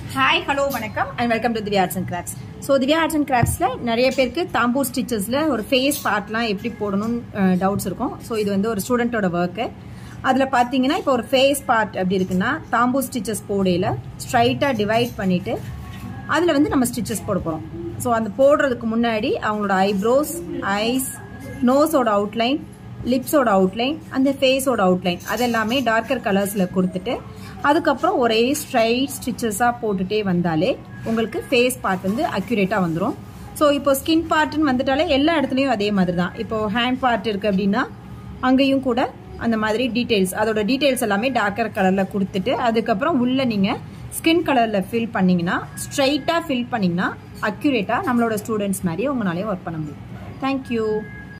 hi hello வணக்கம் and welcome to Divya arts and crafts so Divya arts and கிராஃப்ட்ஸில் நிறைய பேருக்கு தாம்பூர் ஸ்டிச்சஸில் ஒரு ஃபேஸ் பார்ட்லாம் எப்படி போடணும்னு டவுட்ஸ் இருக்கும் ஸோ இது வந்து ஒரு ஸ்டூடெண்ட்டோட ஒர்க்கு அதில் பார்த்தீங்கன்னா இப்போ ஒரு ஃபேஸ் பார்ட் அப்படி இருக்குன்னா தாம்பூர் ஸ்டிச்சஸ் போடையில் ஸ்ட்ரைட்டாக டிவைட் பண்ணிவிட்டு அதில் வந்து நம்ம ஸ்டிச்சஸ் போட போகிறோம் ஸோ அந்த போடுறதுக்கு முன்னாடி அவங்களோட ஐப்ரோஸ் ஐஸ் நோஸோட அவுட்லைன் லிப்ஸோட அவுட்லைன் அந்த ஃபேஸோட அவுட்லைன் அதெல்லாமே டார்க்கர் கலர்ஸில் கொடுத்துட்டு அதுக்கப்புறம் ஒரே ஸ்ட்ரைட் ஸ்டிச்சஸாக போட்டுட்டே வந்தாலே உங்களுக்கு ஃபேஸ் பார்ட் வந்து அக்யூரேட்டாக வந்துடும் ஸோ இப்போ ஸ்கின் பார்ட்டுன்னு வந்துட்டாலே எல்லா இடத்துலையும் அதே மாதிரி தான் இப்போ ஹேண்ட் பார்ட் இருக்குது அப்படின்னா அங்கேயும் கூட அந்த மாதிரி டீட்டெயில்ஸ் அதோட டீட்டெயில்ஸ் எல்லாமே டார்க்கர் கலரில் கொடுத்துட்டு அதுக்கப்புறம் உள்ளே நீங்கள் ஸ்கின் கலரில் ஃபில் பண்ணிங்கன்னா ஸ்ட்ரைட்டாக ஃபில் பண்ணிங்கன்னா அக்யூரேட்டாக நம்மளோட ஸ்டூடெண்ட்ஸ் மாதிரி உங்களாலே ஒர்க் பண்ண முடியும் தேங்க்யூ